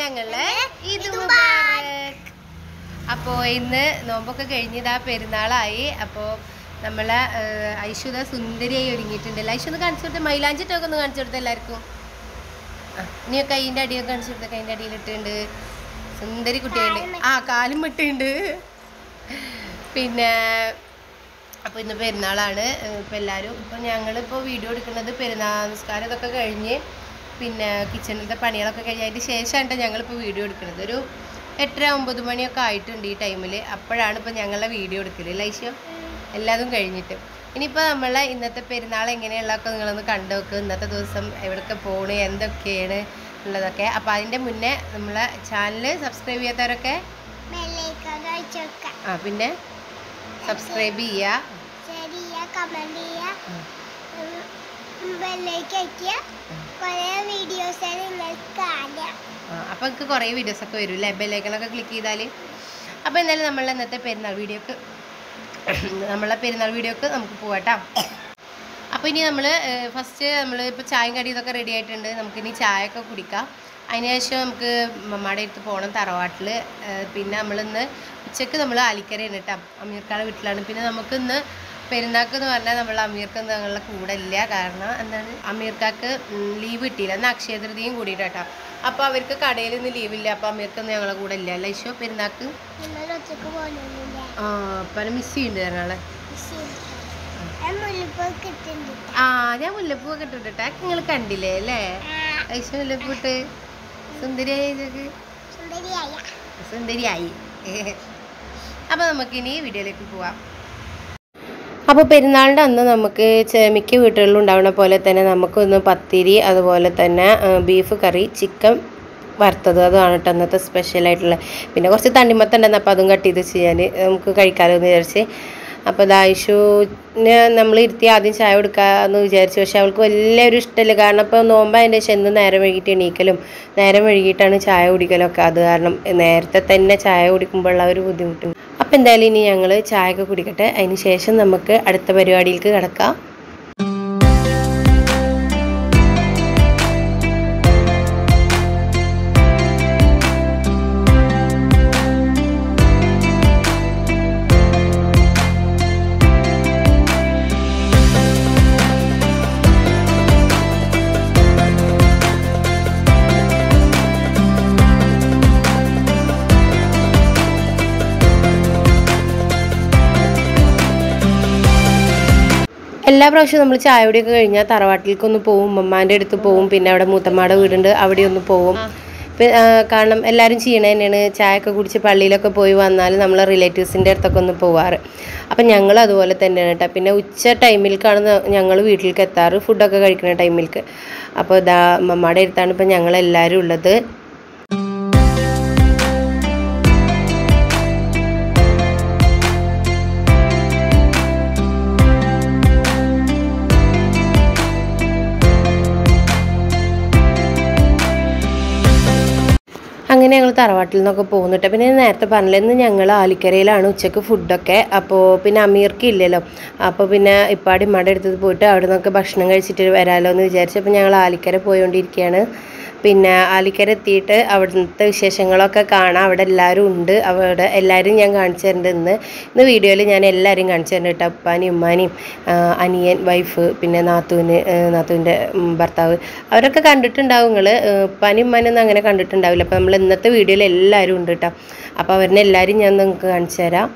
ഞങ്ങളെ ഇത് മുബാറക് അപ്പോൾ ഇന്ന് നോമ്പൊക്കെ കഴിഞ്ഞതാ പെരുന്നാളായി അപ്പോൾ നമ്മളെ ഐശ്വത സുന്ദരിയായി ഒരുങ്ങിയിട്ടുണ്ടല്ലോ ഐശ്വത കാണിച്ചു കൊടുത്ത മൈലാഞ്ചിട്ടൊക്കെ ഒന്ന് കാണിച്ചു കൊടുത്ത എല്ലാവർക്കും ആ, ഇനി കൈയിൻ്റെ അടിയൊക്കെ കാണിച്ചു കൊടുത്ത കൈയിൻ്റെ അടിയിലിട്ടുണ്ട് സുന്ദരി കുട്ടിയുണ്ട് ആ കാലും വിട്ടുണ്ട് പിന്നെ അപ്പോൾ ഇന്ന് പെരുന്നാളാണ് ഇപ്പോൾ എല്ലാവരും ഇപ്പോൾ ഞങ്ങളിപ്പോൾ വീഡിയോ എടുക്കുന്നത് പെരുന്നാൾ നിസ്കാരം ഇതൊക്കെ കഴിഞ്ഞ് പിന്നെ കിച്ചണിലത്തെ പണികളൊക്കെ കഴിഞ്ഞതിന് ശേഷമാണ് ഞങ്ങളിപ്പോൾ വീഡിയോ എടുക്കുന്നത് ഒരു എട്ടര ഒമ്പത് മണിയൊക്കെ ആയിട്ടുണ്ട് ഈ ടൈമിൽ അപ്പോഴാണ് ഇപ്പോൾ ഞങ്ങളെ വീഡിയോ എടുക്കൽ ലൈശ്യം എല്ലാതും കഴിഞ്ഞിട്ട് ഇനിയിപ്പോൾ നമ്മളെ ഇന്നത്തെ പെരുന്നാൾ എങ്ങനെയുള്ളതൊക്കെ നിങ്ങളൊന്ന് കണ്ടു നോക്ക് ഇന്നത്തെ ദിവസം എവിടെയൊക്കെ പോണ് എന്തൊക്കെയാണ് ഉള്ളതൊക്കെ അപ്പോൾ അതിൻ്റെ മുന്നേ നമ്മളെ ചാനൽ സബ്സ്ക്രൈബ് ചെയ്യാത്തവരൊക്കെ ബെല്ലൈക്കൺ കഴിച്ചോക്ക ആ പിന്നെ സബ്സ്ക്രൈബ് ചെയ്യുക ശരിയ കമന്റ് ചെയ്യ ബെല്ലൈക്ക് അയക്കുക കുറേ വീഡിയോസ് നിങ്ങൾക്ക് കാണാം ആ, അപ്പോൾ എനിക്ക് കുറേ വീഡിയോസൊക്കെ വരും അല്ലേ ബെല്ലൈക്കണൊക്കെ ക്ലിക്ക് ചെയ്താൽ അപ്പോൾ എന്തായാലും നമ്മളെ ഇന്നത്തെ പെരുന്നാൾ വീഡിയോക്ക് നമ്മളെ പെരുന്നാൾ വീഡിയോക്ക് നമുക്ക് പോവാട്ടോ അപ്പോൾ ഇനി നമ്മൾ ഫസ്റ്റ് നമ്മൾ ഇപ്പോൾ ചായയും കടി ഇതൊക്കെ റെഡി ആയിട്ടുണ്ട് നമുക്കിനി ചായ ഒക്കെ കുടിക്കാം അതിന് ശേഷം നമുക്ക് മമ്മയുടെ അടുത്ത് പോകണം തറവാട്ടിൽ പിന്നെ നമ്മളിന്ന് ഉച്ചക്ക് നമ്മൾ ആലിക്കരയാണ് കേട്ടോ അമീർക്കാടെ വീട്ടിലാണ് പിന്നെ നമുക്കിന്ന് പെരുന്നാൾക്ക് എന്ന് പറഞ്ഞാൽ നമ്മൾ അമീർക്ക് ഞങ്ങളുടെ കൂടെ ഇല്ല കാരണം എന്താണ് അമീർക്കാക്ക് ലീവ് കിട്ടിയില്ല എന്നാൽ അക്ഷയ തൃതിയും കൂടിയിട്ട് കേട്ടോ അപ്പോൾ അവർക്ക് കടയിൽ നിന്ന് ലീവില്ല അപ്പോൾ അമീർക്കൊന്നും ഞങ്ങളെ കൂടെ ഇല്ല അല്ല ഈശോ പെരുന്നാൾക്ക് നിങ്ങൾ ഒറ്റക്ക് പോകുന്നില്ല ആ പല മിസ് ചെയ്യുന്നുണ്ട് ഞങ്ങളെ ഞാൻ മുല്ലപ്പൂ കിട്ടുന്നുണ്ട് ആ ഞാൻ മുല്ലപ്പൂ കിട്ടും നിങ്ങൾ കണ്ടില്ലേ അല്ലേ ഐശ മുല്ലപ്പൂട്ട് സുന്ദരിയായി ഇതൊക്കെ സുന്ദരിയായ സുന്ദരിയായി അപ്പോൾ നമുക്കിനി വീഡിയോയിലേക്ക് പോവാം അപ്പോൾ പെരുന്നാളിൻ്റെ അന്ന് നമുക്ക് ചെ- മിക്ക വീട്ടുകളിലും ഉണ്ടാവുന്ന പോലെ തന്നെ നമുക്കൊന്ന് പത്തിരി അതുപോലെ തന്നെ ആ, ബീഫ് കറി ചിക്കൻ വറുത്തത് അതാണ് കേട്ടോ അന്നത്തെ സ്പെഷ്യലായിട്ടുള്ള പിന്നെ കുറച്ച് തണ്ണിമത്തുണ്ടെന്ന് അപ്പോൾ അതും കട്ട് ചെയ്ത് ചെയ്യാൻ നമുക്ക് കഴിക്കാമല്ലോ എന്ന് വിചാരിച്ച് അപ്പോൾ ദായിഷുവിനെ നമ്മൾ ഇരുത്തി ആദ്യം ചായ കൊടുക്കാമെന്ന് വിചാരിച്ചു പക്ഷെ അവൾക്ക് വലിയൊരു ഇഷ്ടമില്ല കാരണം ഇപ്പോൾ നോമ്പായതിൻ്റെ ശേഷം എന്നും നേരം വൈകിട്ട് എണീക്കലും നേരം വൈകിട്ടാണ് ചായ കുടിക്കലൊക്കെ അത് കാരണം നേരത്തെ തന്നെ ചായ കുടിക്കുമ്പോഴുള്ള ഒരു ബുദ്ധിമുട്ടുണ്ട് അപ്പോൾ എന്തായാലും ഇനി ഞങ്ങൾ ചായ ഒക്കെ കുടിക്കട്ടെ അതിന് ശേഷം നമുക്ക് അടുത്ത പരിപാടിയിലേക്ക് കിടക്കാം എല്ലാ പ്രാവശ്യവും നമ്മൾ ചായ കുടിയൊക്കെ കഴിഞ്ഞാൽ തറവാട്ടിലേക്കൊന്ന് പോവും ഉമ്മമാൻ്റെ അടുത്ത് പോവും പിന്നെ അവിടെ മൂത്തമ്മയുടെ വീടുണ്ട് അവിടെ ഒന്ന് പോവും പി- ആ, കാരണം എല്ലാവരും ചെയ്യണത് തന്നെയാണ് ചായയൊക്കെ കുടിച്ച് പള്ളിയിലൊക്കെ പോയി വന്നാൽ നമ്മൾ റിലേറ്റീവ്സിൻ്റെ അടുത്തൊക്കെ ഒന്ന് പോവാറ് അപ്പം ഞങ്ങൾ അതുപോലെ തന്നെയാണ് കേട്ടോ പിന്നെ ഉച്ച ടൈമിലേക്കാണ് ഞങ്ങൾ വീട്ടിലേക്ക് എത്താറ് ഫുഡൊക്കെ കഴിക്കുന്ന ടൈമിലേക്ക് അപ്പോൾ ഇതാ മമ്മയുടെ അടുത്താണ് ഇപ്പം ഞങ്ങളെല്ലാവരും ഉള്ളത് അങ്ങനെ ഞങ്ങൾ തറവാട്ടിൽ നിന്നൊക്കെ പോകുന്നുണ്ട് പിന്നെ ഞാൻ നേരത്തെ പറഞ്ഞില്ല ഇന്ന് ഞങ്ങൾ ആലിക്കരയിലാണ് ഉച്ചക്ക് ഫുഡൊക്കെ അപ്പോൾ പിന്നെ അമീർക്ക് ഇല്ലല്ലോ അപ്പോൾ പിന്നെ ഇപ്പാടി ഇമ്മയുടെ അടുത്ത് പോയിട്ട് അവിടെ നിന്നൊക്കെ ഭക്ഷണം കഴിച്ചിട്ട് വരാമല്ലോ എന്ന് വിചാരിച്ചപ്പോൾ ഞങ്ങൾ ആലിക്കര പോയോണ്ടിരിക്കുകയാണ് പിന്നെ ആലിക്കര എത്തിയിട്ട് അവിടുത്തെ വിശേഷങ്ങളൊക്കെ കാണാം അവിടെ എല്ലാവരും ഉണ്ട് അവിടെ എല്ലാവരും ഞാൻ കാണിച്ചു തരുന്നുണ്ട് ഇന്ന് ഇന്ന് വീഡിയോയിൽ ഞാൻ എല്ലാവരും കാണിച്ചു തരുന്നുണ്ട് കേട്ടോ ഉപ്പാനെയും ഉമ്മാനെയും ആ, അനിയൻ വൈഫ് പിന്നെ നാത്തൂന് ആ, നാത്തൂൻ്റെ ഉം, ഭർത്താവ് അവരൊക്കെ കണ്ടിട്ടുണ്ടാവും നിങ്ങൾ ഉപ്പാനെയും ഉമ്മാനെയൊന്നും അങ്ങനെ കണ്ടിട്ടുണ്ടാവില്ല അപ്പോൾ നമ്മൾ ഇന്നത്തെ വീഡിയോയിൽ എല്ലാവരും ഉണ്ട് കേട്ടോ അപ്പോൾ അവരിനെ എല്ലാവരും ഞാൻ നിങ്ങൾക്ക് കാണിച്ചു തരാം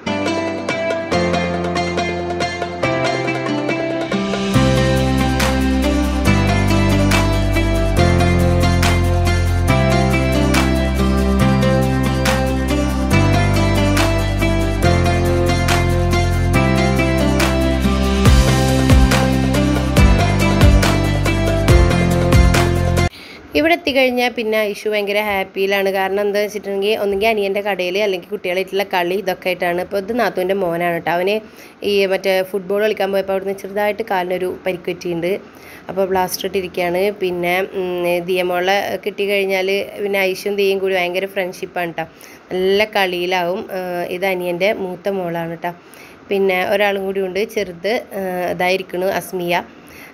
ഇവിടെ എത്തിക്കഴിഞ്ഞാൽ പിന്നെ ഇഷു ഭയങ്കര ഹാപ്പിയിലാണ് കാരണം എന്താ വെച്ചിട്ടുണ്ടെങ്കിൽ ഒന്നുകിൽ അനിയൻ്റെ കടയിൽ അല്ലെങ്കിൽ കുട്ടികളായിട്ടുള്ള കളി ഇതൊക്കെ ആയിട്ടാണ് ഇപ്പോൾ ഇത് നാത്തൂൻ്റെ മോനാണ് കേട്ടോ അവന് ഈ മറ്റേ ഫുട്ബോൾ കളിക്കാൻ പോയപ്പോൾ അവിടുന്ന് ചെറുതായിട്ട് കാലിനൊരു പരിക്ക് പറ്റിയിട്ടുണ്ട് അപ്പോൾ പ്ലാസ്റ്റർ ഇട്ടിരിക്കുകയാണ് പിന്നെ ഉം, ദിയമോളെ കിട്ടിക്കഴിഞ്ഞാൽ പിന്നെ ഐഷും ദിയും കൂടി ഭയങ്കര ഫ്രണ്ട്ഷിപ്പാണ് കേട്ടോ നല്ല കളിയിലാവും ആ, ഇത് അനിയൻ്റെ മൂത്ത മോളാണ് കേട്ടോ പിന്നെ ഒരാളും കൂടി ഉണ്ട് ചെറുത് ആ, ഇതായിരിക്കണു അസ്മിയ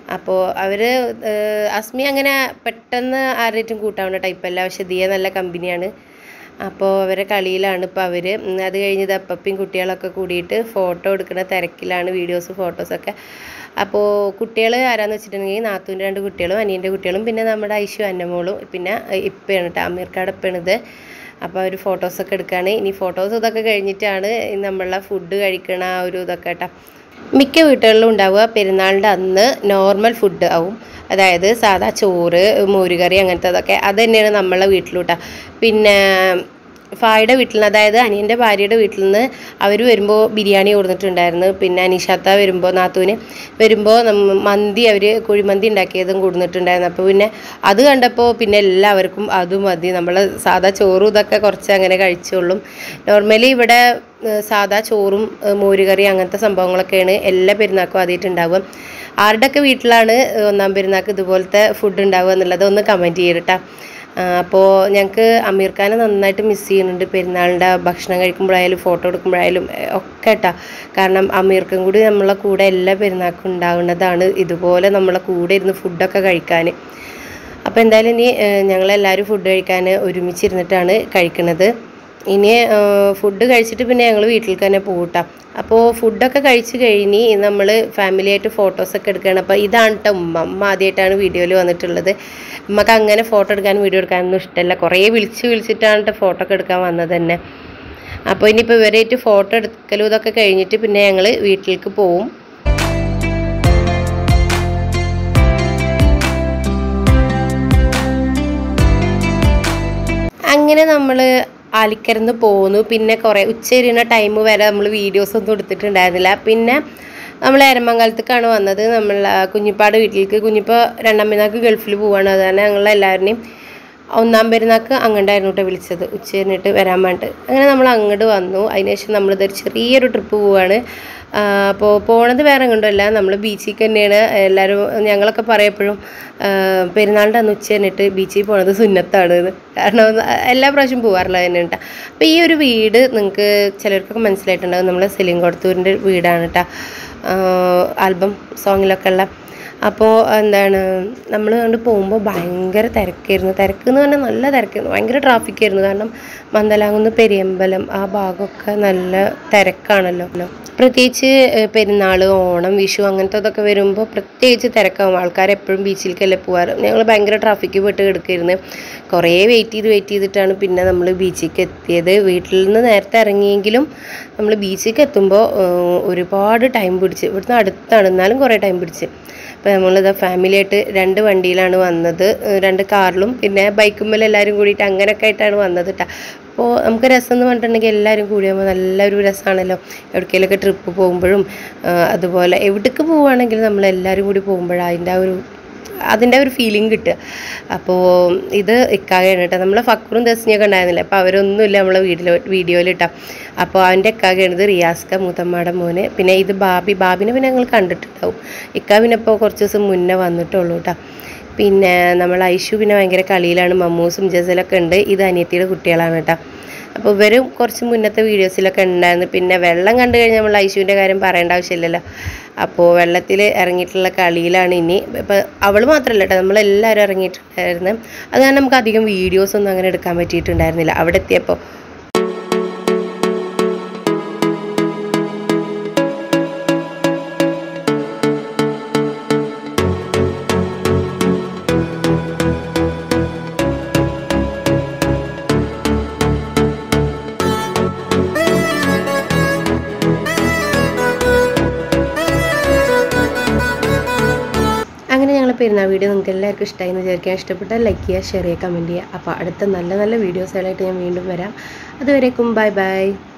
അപ്പോൾ അവർ അസ്മി അങ്ങനെ പെട്ടെന്ന് ആരുടെയും കൂട്ടാവുന്ന ടൈപ്പല്ല പക്ഷെ ദിയ നല്ല കമ്പനിയാണ് അപ്പോൾ അവരെ കളിയിലാണ് ഇപ്പോൾ അവർ അത് കഴിഞ്ഞത് അപ്പപ്പിയും കുട്ടികളൊക്കെ കൂടിയിട്ട് ഫോട്ടോ എടുക്കുന്ന തിരക്കിലാണ് വീഡിയോസ് ഫോട്ടോസൊക്കെ അപ്പോൾ കുട്ടികൾ ആരാന്ന് വെച്ചിട്ടുണ്ടെങ്കിൽ നാത്തൂൻ്റെ രണ്ട് കുട്ടികളും അനിയൻ്റെ കുട്ടികളും പിന്നെ നമ്മുടെ ഐശു അന്നമോളും പിന്നെ ഇപ്പയാണ് കേട്ടോ അമീർക്കാട് ഇപ്പണിത് അപ്പോൾ അവർ ഫോട്ടോസൊക്കെ എടുക്കുകയാണ് ഇനി ഫോട്ടോസ് ഇതൊക്കെ കഴിഞ്ഞിട്ടാണ് നമ്മളെ ഫുഡ് കഴിക്കണ ആ ഒരു ഇതൊക്കെ കേട്ടോ മിക്ക വീട്ടുകളിലും ഉണ്ടാവുക പെരുന്നാളിൻ്റെ അന്ന് നോർമൽ ഫുഡ് ആവും അതായത് സാധാ ചോറ് മോരുകറി അങ്ങനത്തതൊക്കെ അത് തന്നെയാണ് നമ്മളെ വീട്ടിലൂട്ടാ പിന്നെ ഫായുടെ വീട്ടിൽ നിന്ന് അതായത് അനിയൻ്റെ ഭാര്യയുടെ വീട്ടിൽ നിന്ന് അവർ വരുമ്പോൾ ബിരിയാണി കൊടുത്തിട്ടുണ്ടായിരുന്നു പിന്നെ അനീഷാത്ത വരുമ്പോൾ നാത്തൂന് വരുമ്പോൾ നമ്മ മന്തി അവർ കുഴിമന്തി ഉണ്ടാക്കിയതും കൊടുത്തിട്ടുണ്ടായിരുന്നു അപ്പോൾ പിന്നെ അത് കണ്ടപ്പോൾ പിന്നെ എല്ലാവർക്കും അത് മതി നമ്മൾ സാധാ ചോറും ഇതൊക്കെ കുറച്ച് അങ്ങനെ കഴിച്ചോളും നോർമലി ഇവിടെ ഏഹ്, സാധാ ചോറും ഏഹ്, മോരുകറി അങ്ങനത്തെ സംഭവങ്ങളൊക്കെയാണ് എല്ലാ പെരുന്നാൾക്കും ആദ്യമായിട്ടുണ്ടാവുക ആരുടെയൊക്കെ വീട്ടിലാണ് ഒന്നാം പെരുന്നാൾക്ക് ഇതുപോലത്തെ ഫുഡ് ഉണ്ടാവുക എന്നുള്ളത് ഒന്ന് കമൻറ്റ് ചെയ്യട്ടാ അപ്പോൾ ഞങ്ങൾക്ക് അമീർ ഖാനെ നന്നായിട്ട് മിസ് ചെയ്യുന്നുണ്ട് പെരുന്നാളിൻ്റെ ഭക്ഷണം കഴിക്കുമ്പോഴായാലും ഫോട്ടോ എടുക്കുമ്പോഴായാലും ഏഹ്, ഒക്കെ കേട്ടാ കാരണം അമീർക്കും കൂടി നമ്മളെ കൂടെ എല്ലാ പെരുന്നാൾക്കും ഉണ്ടാവുന്നതാണ് ഇതുപോലെ നമ്മളെ കൂടെ ഇരുന്ന് ഫുഡൊക്കെ കഴിക്കാൻ അപ്പോൾ എന്തായാലും ഇനി ഏഹ്, ഞങ്ങളെല്ലാവരും ഫുഡ് കഴിക്കാൻ ഒരുമിച്ചിരുന്നിട്ടാണ് കഴിക്കുന്നത് ഇനി ഫുഡ് കഴിച്ചിട്ട് പിന്നെ ഞങ്ങൾ വീട്ടിൽ തന്നെ പോകട്ടാ അപ്പോൾ ഫുഡൊക്കെ കഴിച്ച് കഴിഞ്ഞ് നമ്മൾ ഫാമിലിയായിട്ട് ഫോട്ടോസൊക്കെ എടുക്കുകയാണ് അപ്പോൾ ഇതാണ് കേട്ടോ ഉമ്മ ഉമ്മ ആദ്യമായിട്ടാണ് വീഡിയോയിൽ വന്നിട്ടുള്ളത് ഉമ്മക്ക് അങ്ങനെ ഫോട്ടോ എടുക്കാനും വീഡിയോ എടുക്കാനൊന്നും ഇഷ്ടമല്ല കുറേ വിളിച്ച് വിളിച്ചിട്ടാണ് കേട്ടോ ഫോട്ടോ ഒക്കെ എടുക്കാൻ വന്നത് തന്നെ അപ്പോൾ ഇനിയിപ്പോൾ ഇവരായിട്ട് ഫോട്ടോ എടുക്കലും ഇതൊക്കെ കഴിഞ്ഞിട്ട് പിന്നെ ഞങ്ങൾ വീട്ടിലേക്ക് പോവും അങ്ങനെ നമ്മൾ ആലിക്കരന്ന് പോന്നു പിന്നെ കുറേ ഉച്ചരിയുന്ന ടൈം വരെ നമ്മൾ വീഡിയോസ് ഒന്നും എടുത്തിട്ടുണ്ടായിരുന്നില്ല പിന്നെ നമ്മൾ എരമംഗലത്തേക്കാണ് വന്നത് നമ്മൾ ആ, കുഞ്ഞിപ്പാട് വീട്ടിലേക്ക് കുഞ്ഞിപ്പ രണ്ടാം പെരുന്നാൾക്ക് ഗൾഫിൽ പോവാണ് അത് കാരണം ഞങ്ങൾ എല്ലാവരുടെയും ഒന്നാം പെരുന്നാൾക്ക് അങ്ങോട്ടായിരുന്നു കേട്ടോ വിളിച്ചത് ഉച്ചരിഞ്ഞിട്ട് വരാൻ വേണ്ടിട്ട് അങ്ങനെ നമ്മൾ അങ്ങോട്ട് വന്നു അതിനുശേഷം നമ്മളിതൊരു ചെറിയൊരു ട്രിപ്പ് പോവാണ് അപ്പോൾ പോണത് വേറെ എങ്ങോട്ടുമല്ല നമ്മൾ ബീച്ചിൽ തന്നെയാണ് എല്ലാവരും ഞങ്ങളൊക്കെ പറയപ്പോഴും പെരുന്നാളിൻ്റെ അന്ന് ഉച്ച കഴിഞ്ഞിട്ട് ബീച്ചിൽ പോണത് സുന്നത്താണ് എന്ന് കാരണം എല്ലാ പ്രാവശ്യം പോകാറില്ല തന്നെ കേട്ടോ അപ്പോൾ ഈ ഒരു വീട് നിങ്ങൾക്ക് ചിലർക്കൊക്കെ മനസ്സിലായിട്ടുണ്ടാകും നമ്മൾ സെലിം കൊടുത്തൂരിൻ്റെ വീടാണ് കേട്ടോ ആൽബം സോങ്ങിലൊക്കെ ഉള്ള അപ്പോൾ എന്താണ് നമ്മൾ കൊണ്ട് പോകുമ്പോൾ ഭയങ്കര തിരക്കായിരുന്നു തിരക്ക് എന്ന് പറഞ്ഞാൽ നല്ല തിരക്കായിരുന്നു ഭയങ്കര ട്രാഫിക് ആയിരുന്നു കാരണം മന്ദലാകുന്ന് പെരിയമ്പലം ആ ഭാഗമൊക്കെ നല്ല തിരക്കാണല്ലോ പ്രത്യേകിച്ച് ഏഹ്, പെരുന്നാൾ ഓണം വിഷു അങ്ങനത്തെ വരുമ്പോൾ പ്രത്യേകിച്ച് തിരക്കാവും ആൾക്കാർ എപ്പോഴും ബീച്ചിലേക്കല്ലേ പോവാറ് ഞങ്ങൾ ഭയങ്കര ട്രാഫിക്ക് പെട്ട് കിടക്കായിരുന്നു കുറേ വെയിറ്റ് ചെയ്ത് വെയിറ്റ് ചെയ്തിട്ടാണ് പിന്നെ നമ്മൾ ബീച്ചിലേക്ക് എത്തിയത് വീട്ടിൽ നിന്ന് നേരത്തെ ഇറങ്ങിയെങ്കിലും നമ്മൾ ബീച്ചിലേക്ക് എത്തുമ്പോൾ ഏഹ്, ഒരുപാട് ടൈം പിടിച്ച് ഇവിടുന്ന് അടുത്താണ് എന്നാലും കുറേ ടൈം പിടിച്ച് അപ്പോൾ നമ്മളിത് ഫാമിലിയായിട്ട് രണ്ട് വണ്ടിയിലാണ് വന്നത് ഏഹ് രണ്ട് കാറിലും പിന്നെ ബൈക്കുമ്മൽ എല്ലാവരും കൂടിയിട്ട് അങ്ങനെയൊക്കെ ആയിട്ടാണ് വന്നത് കേട്ടോ അപ്പോൾ നമുക്ക് രസം എന്ന് പറഞ്ഞിട്ടുണ്ടെങ്കിൽ എല്ലാവരും കൂടിയാകുമ്പോൾ നല്ലൊരു രസമാണല്ലോ എവിടേക്കെങ്കിലുമൊക്കെ ട്രിപ്പ് പോകുമ്പോഴും ഏഹ് അതുപോലെ എവിടേക്ക് പോവുകയാണെങ്കിലും നമ്മൾ എല്ലാവരും കൂടി പോകുമ്പോഴാണ് അതിൻ്റെ ആ ഒരു അതിൻ്റെ ഒരു ഫീലിംഗ് കിട്ടുക അപ്പോൾ ഇത് ഇക്കാകയാണ് കേട്ടോ നമ്മളെ ഫക്രും ദസ്നിയൊക്കെ ഉണ്ടായിരുന്നില്ല അപ്പോൾ അവരൊന്നുമില്ല നമ്മളെ വീഡിയോ വീഡിയോയിൽ ഇട്ടാ അപ്പോൾ അവൻ്റെ ഇക്കാകയാണ് ഇത് റിയാസ്ക മൂത്തമ്മയുടെ മോന് പിന്നെ ഇത് ബാബി ബാബിനെ പിന്നെ ഞങ്ങൾ കണ്ടിട്ടുണ്ടാവും ഇക്ക പിന്നെ ഇപ്പോൾ കുറച്ച് ദിവസം മുന്നേ വന്നിട്ടുള്ളൂ കേട്ടോ പിന്നെ നമ്മൾ ഐഷു പിന്നെ ഭയങ്കര കളിയിലാണ് മമ്മൂസും ജസലൊക്കെ ഉണ്ട് ഇത് അനിയത്തിയുടെ കുട്ടികളാണ് കേട്ടോ അപ്പോൾ ഇവരും കുറച്ച് മുന്നത്തെ വീഡിയോസിലൊക്കെ ഉണ്ടായിരുന്നു പിന്നെ വെള്ളം കണ്ടു കഴിഞ്ഞാൽ നമ്മൾ ഐശുവിൻ്റെ കാര്യം പറയേണ്ട ആവശ്യമില്ലല്ലോ അപ്പോൾ വെള്ളത്തിൽ ഇറങ്ങിയിട്ടുള്ള കളിയിലാണ് ഇനി ഇപ്പോൾ അവൾ മാത്രമല്ല കേട്ടോ നമ്മളെല്ലാവരും ഇറങ്ങിയിട്ടുണ്ടായിരുന്നു അത് കാരണം നമുക്ക് അധികം വീഡിയോസ് ഒന്നും അങ്ങനെ എടുക്കാൻ പറ്റിയിട്ടുണ്ടായിരുന്നില്ല അവിടെ എത്തിയപ്പോൾ അങ്ങനെ ഞങ്ങൾ പെരുന്നാൾ വീഡിയോ നിങ്ങൾക്ക് എല്ലാവർക്കും ഇഷ്ടമായി എന്ന് വിചാരിക്കാൻ ഇഷ്ടപ്പെട്ടാൽ ലൈക്ക് ചെയ്യുക ഷെയർ ചെയ്യുക കമൻറ്റ് ചെയ്യുക അപ്പോൾ അടുത്ത നല്ല നല്ല വീഡിയോസുകളായിട്ട് ഞാൻ വീണ്ടും വരാം അതുവരേക്കും ബൈ ബൈ